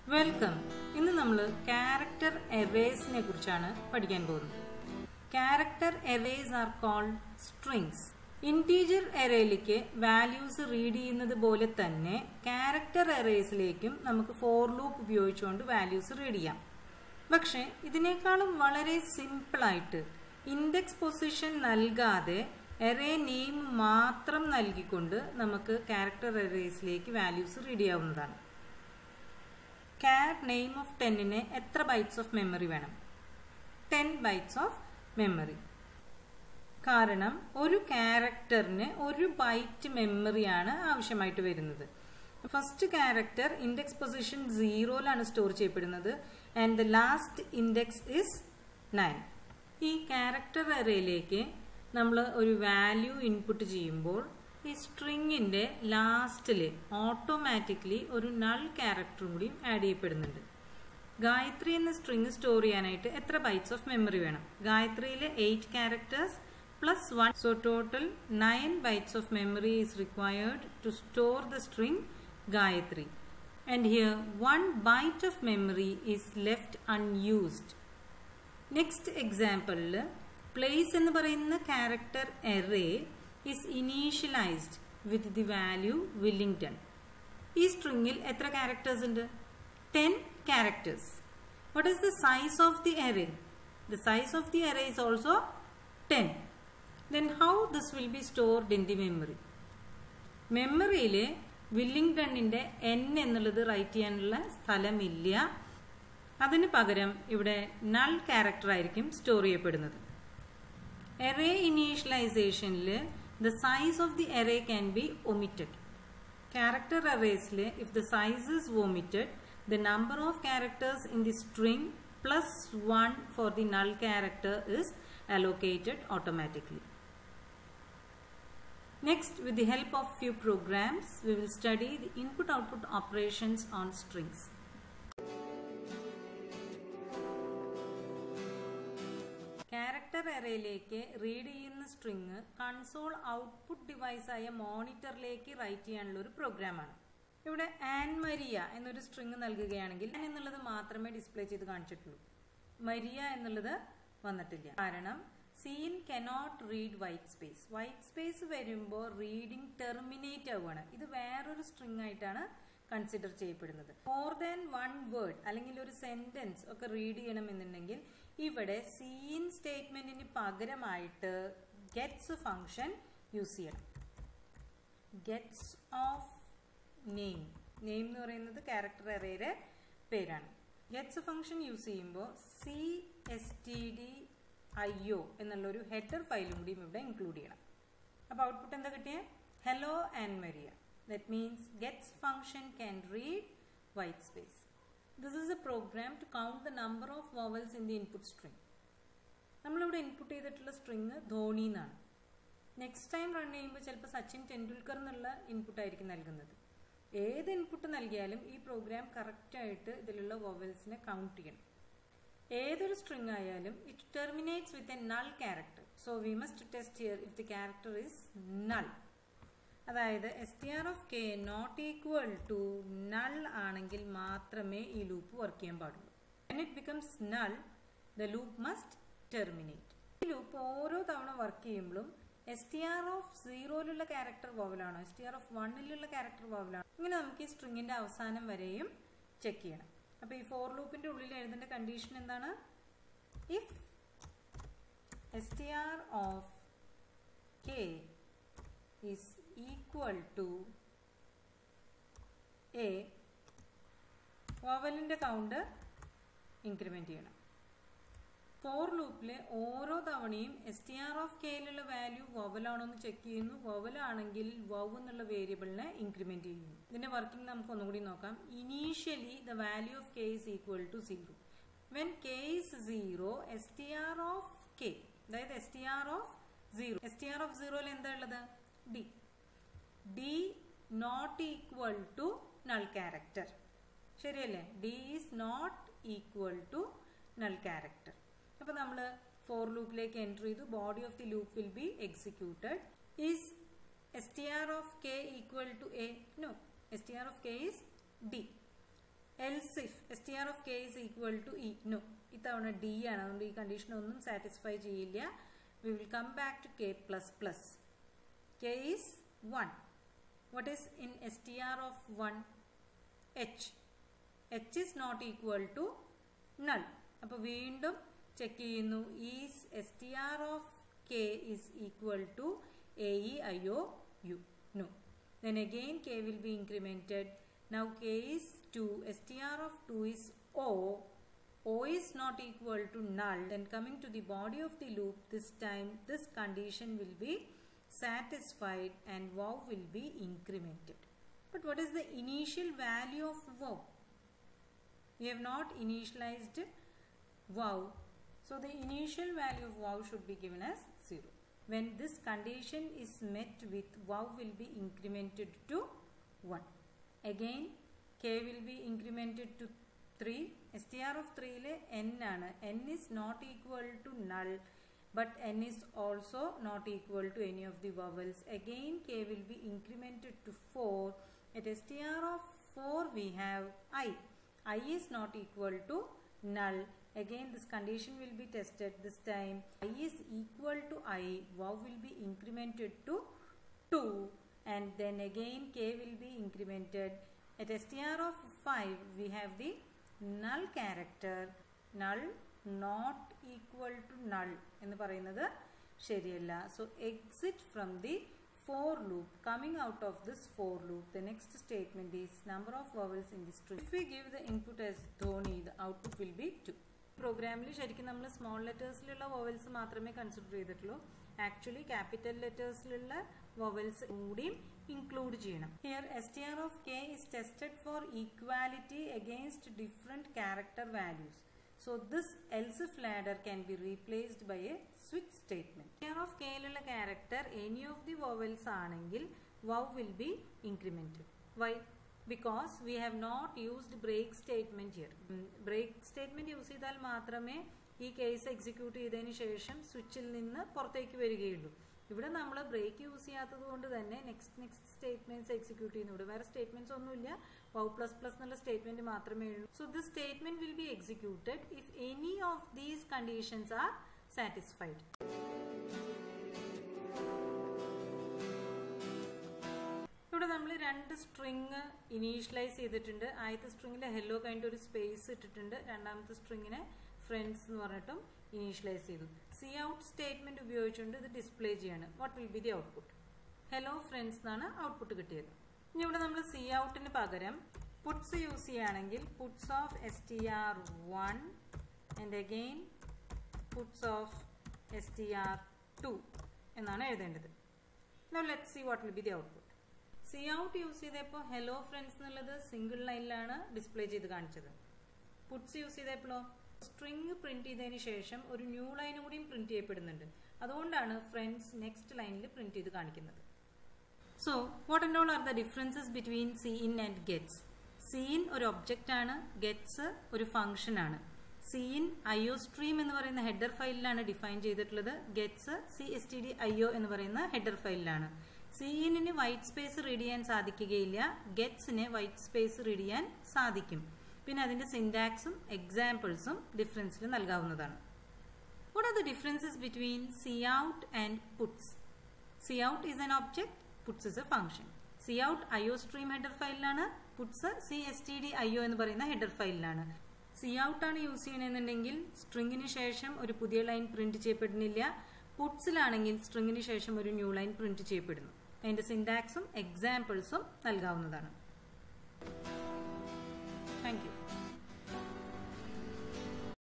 Welcome ഇന്ന് നമ്മൾ character എറേസിനെ കുറിച്ചാണ് പഠിക്കാൻ പോകുന്നത് character arrays are called strings integer എറേയിലേക്ക് വാല്യൂസ് റീഡ് ചെയ്യുന്നത് പോലെ തന്നെ ക്യാരക്ടർ എറേസിലേക്കും നമുക്ക് ഫോർ ലൂപ്പ് ഉപയോഗിച്ചുകൊണ്ട് വാല്യൂസ് റീഡ് ചെയ്യാം പക്ഷെ ഇതിനേക്കാളും വളരെ സിമ്പിളായിട്ട് ഇൻഡെക്സ് പൊസിഷൻ നൽകാതെ എറേ നെയിം മാത്രം നൽകിക്കൊണ്ട് നമുക്ക് ക്യാരക്ടർ എറേസിലേക്ക് വാല്യൂസ് റീഡ് ചെയ്യാവുന്നതാണ് ക്യാറ്റ് നെയിം ഓഫ് ടെന്നിന് എത്ര ബൈറ്റ്സ് ഓഫ് മെമ്മറി വേണം ടെൻ ബൈറ്റ്സ് ഓഫ് മെമ്മറി കാരണം ഒരു ക്യാരക്ടറിന് ഒരു ബൈറ്റ് മെമ്മറിയാണ് ആവശ്യമായിട്ട് വരുന്നത് ഫസ്റ്റ് ക്യാരക്ടർ ഇൻഡെക്സ് പൊസിഷൻ സീറോയിലാണ് സ്റ്റോർ ചെയ്യപ്പെടുന്നത് and the last index is nine ഈ ക്യാരക്ടർ എറയിലേക്ക് നമ്മൾ ഒരു വാല്യൂ ഇൻപുട്ട് ചെയ്യുമ്പോൾ ഈ സ്ട്രിങ്ങിന്റെ ലാസ്റ്റിൽ ഓട്ടോമാറ്റിക്കലി ഒരു നൾ ക്യാരക്ടറും കൂടി ആഡ് ചെയ്യപ്പെടുന്നുണ്ട് ഗായത്രി എന്ന സ്ട്രിങ് സ്റ്റോർ ചെയ്യാനായിട്ട് എത്ര ബൈറ്റ്സ് ഓഫ് മെമ്മറി വേണം ഗായത്രിയിൽ eight characters plus one so total nine bytes of memory is required to store the string Gayatri and here one byte of memory is left unused next എക്സാമ്പിളിൽ place എന്ന് പറയുന്ന character array is initialized with the value Wellington ഈ സ്ട്രിങ്ങിൽ എത്ര characters ഉണ്ട് ten characters what is the size of the array the size of the array is also ten then how this will be stored in the memory മെമ്മറിയിൽ വില്ലിംഗ്ടണിന്റെ N എന്നുള്ളത് right ചെയ്യാനുള്ള സ്ഥലമില്ല അതിന് പകരം ഇവിടെ നൾ ക്യാരക്ടർ ആയിരിക്കും സ്റ്റോർ ചെയ്യപ്പെടുന്നത് എറേ ഇനീഷ്യലൈസേഷനിൽ the size of the array can be omitted character എറേസിൽ if the size is omitted the number of characters in the string plus one for the null character is allocated automatically. Next, with the help of few programs, we will study the input-output operations on strings. Character എറയിലേക്ക് read ചെയ്യുന്ന string console output ഡിവൈസായ മോണിറ്ററിലേക്ക് write ചെയ്യാനുള്ള ഒരു പ്രോഗ്രാമാണ് ഇവിടെ Ann Maria എന്നൊരു string നൽകുകയാണെങ്കിൽ ആൻ എന്നുള്ളത് മാത്രമേ ഡിസ്പ്ലേ ചെയ്ത് കാണിച്ചിട്ടുള്ളൂ മരിയ എന്നുള്ളത് വന്നിട്ടില്ല കാരണം cin cannot read white space white space വരുമ്പോൾ റീഡിംഗ് ടെർമിനേറ്റ് ആവുകയാണ് ഇത് വേറൊരു സ്ട്രിങ് ആയിട്ടാണ് കൺസിഡർ ചെയ്യപ്പെടുന്നത് മോർ ദാൻ വൺ വേർഡ് അല്ലെങ്കിൽ ഒരു സെന്റൻസ് ഒക്കെ റീഡ് ചെയ്യണമെന്നുണ്ടെങ്കിൽ ഇവിടെ സീൻ സ്റ്റേറ്റ്മെന്റിന് പകരമായിട്ട് ഗെറ്റ്സ് ഫംഗ്ഷൻ യൂസ് ചെയ്യണം ഗെറ്റ്സ് ഓഫ് നെയിം നെയിം എന്ന് പറയുന്നത് ക്യാരക്ടർ എറയുടെ പേരാണ് ഗെറ്റ്സ് ഫംഗ്ഷൻ യൂസ് ചെയ്യുമ്പോൾ C S T D I O എന്നുള്ളൊരു ഹെഡർ ഫയലും കൂടിയും ഇവിടെ ഇൻക്ലൂഡ് ചെയ്യണം അപ്പോൾ ഔട്ട്പുട്ട് എന്താ കിട്ടിയ hello and Maria that means gets function can read white space this is a program to count the number of vowels in the input string നമ്മളിവിടെ input ചെയ്തിട്ടുള്ള സ്ട്രിങ് ധോണി എന്നാണ് നെക്സ്റ്റ് ടൈം റൺ ചെയ്യുമ്പോൾ ചിലപ്പോൾ സച്ചിൻ ടെണ്ടുൽക്കർ എന്നുള്ള input ആയിരിക്കും നൽകുന്നത് ഏത് input നൽകിയാലും ഈ പ്രോഗ്രാം കറക്റ്റായിട്ട് ഇതിലുള്ള വോവൽസിനെ കൗണ്ട് ചെയ്യണം ഏതൊരു സ്ട്രിങ് ആയാലും it terminates with a null character so we must test here if the character is null അതായത് S T R of K not equal to null ആണെങ്കിൽ മാത്രമേ ഈ ലൂപ്പ് വർക്ക് ചെയ്യാൻ പാടുള്ളൂ when it becomes null the loop must terminate ഈ loop ഓരോ തവണ work ചെയ്യുമ്പോഴും എസ് ടി ആർ ഓഫ് സീറോയിലുള്ള ക്യാരക്ടർ വോവലാണോ എസ് ടി ആർ ഓഫ് വണ്ണിലുള്ള ക്യാരക്ടർ വോവലാണോ ഇങ്ങനെ നമുക്ക് ഈ സ്ട്രിങ്ങിന്റെ അവസാനം വരെയും ചെക്ക് ചെയ്യണം അപ്പൊ ഈ ഫോർ ലൂപ്പിന്റെ ഉള്ളിൽ എഴുതേണ്ട കണ്ടീഷൻ എന്താണ് if S T R of K is equal to A വോവലിന്റെ കൗണ്ട് ഇൻക്രിമെന്റ് ചെയ്യണം ഫോർ ലൂപ്പിലെ ഓരോ തവണയും എസ് ടി ആർ ഓഫ് കെയിലുള്ള വാല്യൂ വോവലാണോ എന്ന് ചെക്ക് ചെയ്യുന്നു വോവലാണെങ്കിൽ വവ് എന്നുള്ള വേരിയബിളിനെ ഇൻക്രിമെന്റ് ചെയ്യുന്നു ഇതിന്റെ വർക്കിംഗ് നമുക്ക് ഒന്നുകൂടി നോക്കാം initially the value of K is equal to zero when K is zero S T R of K അതായത് S T R of zero S T R of സീറോയിൽ എന്താ ഉള്ളത് D D not equal to null character ശരിയല്ലേ D is not equal to null character അപ്പൊ നമ്മൾ for ലൂപ്പിലേക്ക് enter ചെയ്തു body of the loop will be executed is S T R of K equal to A no S T R of K is D else if S T R of K is equal to E no ഇത്തവണ D ആണ് അതുകൊണ്ട് ഈ condition ഒന്നും satisfy ചെയ്യില്ല we will come back to K plus plus K is one what is in str of 1 h h is not equal to null അപ്പോൾ വീണ്ടും check ചെയ്യുന്നു is S T R of K is equal to A E I O U no then again K will be incremented now K is two S T R of two is O O is not equal to null then coming to the body of the loop this time this condition will be satisfied and wow will be incremented. But what is the initial value of wow? We have not initialized wow. So the initial value of wow should be given as 0. When this condition is met with wow will be incremented to 1. Again k will be incremented to 3. str of 3 ile n ആണ് n is not equal to null but n is also not equal to any of the vowels. Again k will be incremented to 4. At str of 4 we have i. i is not equal to null. Again this condition will be tested this time. i is equal to i. Wow will be incremented to 2 and then again k will be incremented. At str of 5 we have the null character. Null not equal to null എന്ന് പറയുന്നത് ശരിയല്ല so exit from the for loop coming out of this for loop the next statement is number of vowels in the string if we give the input as Dhoni the output will be two പ്രോഗ്രാമിൽ ശരിക്കും നമ്മൾ small ലെറ്റേഴ്സിലുള്ള vowels മാത്രമേ consider ചെയ്തിട്ടുള്ളൂ actually capital ലെറ്റേഴ്സിലുള്ള vowels കൂടിയും include ചെയ്യണം here S T R of K is tested for equality against different character values So this else if ladder can be replaced by a switch statement. Here of k ലുള്ള character any of the vowels ആണെങ്കിൽ wow will be incremented. Why? Because we have not used break statement here. break statement use ചെയ്താൽ മാത്രമേ ഈ case execute ചെയ്തതിന് ശേഷം സ്വിച്ചിൽ നിന്ന് പുറത്തേക്ക് വരികയുള്ളൂ ഇവിടെ നമ്മൾ ബ്രേക്ക് യൂസ് ചെയ്യാത്തത് കൊണ്ട് തന്നെ നെക്സ്റ്റ് നെക്സ്റ്റ് സ്റ്റേറ്റ്മെന്റ്സ് എക്സിക്യൂട്ട് ചെയ്യുന്നു ഇവിടെ വേറെ സ്റ്റേറ്റ്മെന്റ്സ് ഒന്നുമില്ല വൗ പ്ലസ് പ്ലസ് എന്നുള്ള സ്റ്റേറ്റ്മെന്റ് മാത്രമേ ഉള്ളൂ so this statement will be executed if any of these conditions are satisfied ഇവിടെ നമ്മൾ രണ്ട് സ്ട്രിങ് ഇനീഷ്യലൈസ് ചെയ്തിട്ടുണ്ട് ആദ്യത്തെ സ്ട്രിങ്ങിൽ ഹെല്ലോ കഴിഞ്ഞിട്ട് ഒരു സ്പേസ് ഇട്ടിട്ടുണ്ട് രണ്ടാമത്തെ സ്ട്രിങ്ങിനെ ഫ്രണ്ട്സ് എന്ന് പറഞ്ഞിട്ടും ഇനീഷ്യലൈസ് ചെയ്തു സി ഔട്ട് സ്റ്റേറ്റ്മെന്റ് ഉപയോഗിച്ചുകൊണ്ട് ഇത് ഡിസ്പ്ലേ ചെയ്യാണ് what will be the output hello friends എന്നാണ് ഔട്ട്പുട്ട് കിട്ടിയത് ഇനി ഇവിടെ നമ്മൾ സി ഔട്ടിന് പകരം പുട്സ് യൂസ് ചെയ്യുകയാണെങ്കിൽ puts of S T R one and again puts of S T R two എന്നാണ് എഴുതേണ്ടത് no let see what will be the output cout use ചെയ്തപ്പോൾ ഹലോ ഫ്രണ്ട്സ് എന്നുള്ളത് സിംഗിൾ ലൈനിലാണ് ഡിസ്പ്ലേ ചെയ്ത് കാണിച്ചത് puts use ചെയ്തപ്പോഴോ string print ചെയ്തതിന് ശേഷം ഒരു ന്യൂ ലൈൻ കൂടിയും പ്രിന്റ് ചെയ്യപ്പെടുന്നുണ്ട് അതുകൊണ്ടാണ് ഫ്രണ്ട്സ് നെക്സ്റ്റ് ലൈനിൽ പ്രിന്റ് ചെയ്ത് കാണിക്കുന്നത് so what and all are the differences between cin and gets cin ഒരു ഒബ്ജക്റ്റ് ആണ് ഗെറ്റ്സ് ഒരു ഫംഗ്ഷൻ ആണ് cin I O stream എന്ന് പറയുന്ന ഹെഡർ ഫയലിലാണ് ഡിഫൈൻ ചെയ്തിട്ടുള്ളത് gets C S T D I O എന്ന് പറയുന്ന ഹെഡർ ഫയലിലാണ് സി ഇന്നിന് വൈറ്റ് സ്പേസ് റീഡ് ചെയ്യാൻ സാധിക്കുകയില്ല ഗെറ്റ്സിന് വൈറ്റ് സ്പേസ് റീഡ് ചെയ്യാൻ സാധിക്കും പിന്നെ അതിന്റെ സിൻടാക്സും എക്സാമ്പിൾസും ഡിഫറൻസിൽ നൽകാവുന്നതാണ് what are the differences between cout and puts cout is an object puts is a function cout I O stream header ഫയലിലാണ് puts C S T D I O എന്ന് പറയുന്ന header ഫയലിലാണ് cout ആണ് use ചെയ്യണമെന്നുണ്ടെങ്കിൽ സ്ട്രിങ്ങിന് ശേഷം ഒരു പുതിയ ലൈൻ പ്രിന്റ് ചെയ്യപ്പെടുന്നില്ല പുട്സിലാണെങ്കിൽ സ്ട്രിങ്ങിന് ശേഷം ഒരു ന്യൂ ലൈൻ പ്രിന്റ് ചെയ്യപ്പെടുന്നു അതിന്റെ സിൻടാക്സും എക്സാമ്പിൾസും നൽകാവുന്നതാണ്